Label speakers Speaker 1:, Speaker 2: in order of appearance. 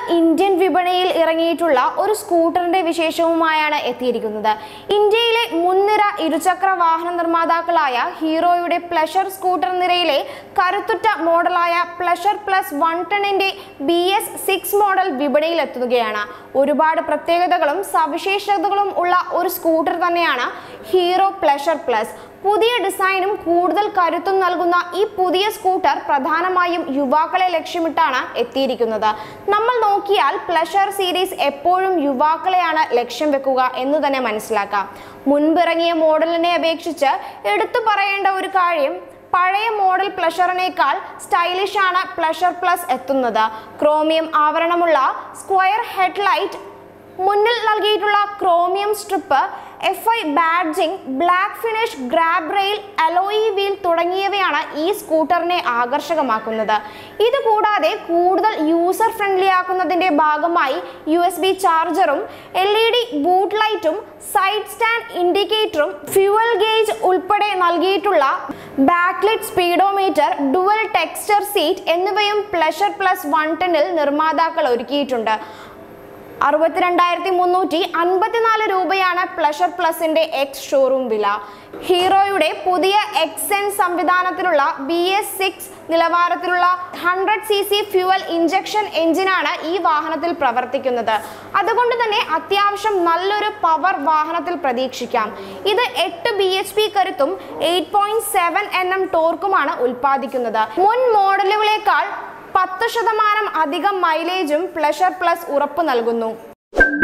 Speaker 1: Indian വിപണിയിൽ ഇറങ്ങിയിട്ടുള്ള ഒരു സ്കൂട്ടറിന്റെ വിശേഷവുമായാണ് എത്തിയിരിക്കുന്നത് ഇന്ത്യയിലെ മുൻനിര ഇരുചക്ര വാഹന നിർമ്മാതാക്കളായ ഹീറോയുടെ പ്ലഷർ സ്കൂട്ടർ നിരയിലെ കരുത്തുറ്റ മോഡലായ പ്ലഷർ പ്ലസ് വൺ ടെണിന്റെ ബി എസ് സിക്സ് മോഡൽ വിപണിയിൽ എത്തുകയാണ് ഒരുപാട് പ്രത്യേകതകളും സവിശേഷതകളും ഉള്ള ഒരു സ്കൂട്ടർ തന്നെയാണ് ഹീറോ പ്ലഷർ പ്ലസ് പുതിയ ഡിസൈനും കൂടുതൽ കരുത്തും നൽകുന്ന ഈ പുതിയ സ്കൂട്ടർ പ്രധാനമായും യുവാക്കളെ ലക്ഷ്യമിട്ടാണ് എത്തിയിരിക്കുന്നത് നമ്മൾ നോക്കിയാൽ പ്ലഷർ സീരീസ് എപ്പോഴും യുവാക്കളെയാണ് ലക്ഷ്യം വെക്കുക എന്ന് തന്നെ മനസ്സിലാക്കാം മുൻപിറങ്ങിയ മോഡലിനെ അപേക്ഷിച്ച് എടുത്തു പറയേണ്ട ഒരു കാര്യം പഴയ മോഡൽ പ്ലഷറിനേക്കാൾ സ്റ്റൈലിഷ് ആണ് പ്ലഷർ പ്ലസ് എത്തുന്നത് ക്രോമിയം ആവരണമുള്ള സ്ക്വയർ ഹെഡ്ലൈറ്റ് മുന്നിൽ നൽകിയിട്ടുള്ള chromium strip F I badging black finish grab rail alloy wheel തുടങ്ങിയവയാണ് ഈ സ്കൂട്ടറിനെ ആകർഷകമാക്കുന്നത് ഇത് കൂടാതെ കൂടുതൽ യൂസർ ഫ്രണ്ട്ലി ആക്കുന്നതിന്റെ ഭാഗമായി യു എസ് ബി ചാർജറും എൽ ഇ ഡി ബൂട്ട് ലൈറ്റും സൈഡ് സ്റ്റാൻഡ് ഇൻഡിക്കേറ്ററും ഫ്യൂവൽ ഗേജ് ഉൾപ്പെടെ നൽകിയിട്ടുള്ള backlit speedometer dual texture seat എന്നിവയും പ്ലഷർ പ്ലസ് വൺ ടെന്നിൽ നിർമ്മാതാക്കൾ ഒരുക്കിയിട്ടുണ്ട് അറുപത്തിരണ്ടായിരത്തി മുന്നൂറ്റി അൻപത്തിനാല് രൂപയാണ് പ്ലഷർ പ്ലസിന്റെ എക്സ് ഷോറൂം വില ഹീറോയുടെ പുതിയ എക്സ് എൻ സംവിധാനത്തിലുള്ള ബി എസ് സിക്സ് നിലവാരത്തിലുള്ള hundred C C fuel injection എഞ്ചിനാണ് ഈ വാഹനത്തിൽ പ്രവർത്തിക്കുന്നത് അതുകൊണ്ട് തന്നെ അത്യാവശ്യം നല്ലൊരു പവർ വാഹനത്തിൽ പ്രതീക്ഷിക്കാം ഇത് എട്ട് ബി എച്ച് പി കരുത്തും eight point seven N M ടോർക്കുമാണ് ഉൽപ്പാദിക്കുന്നത് മുൻ മോഡലുകളേക്കാൾ പത്ത് ശതമാനം അധികം മൈലേജും പ്ലഷർ പ്ലസ് ഉറപ്പു നൽകുന്നു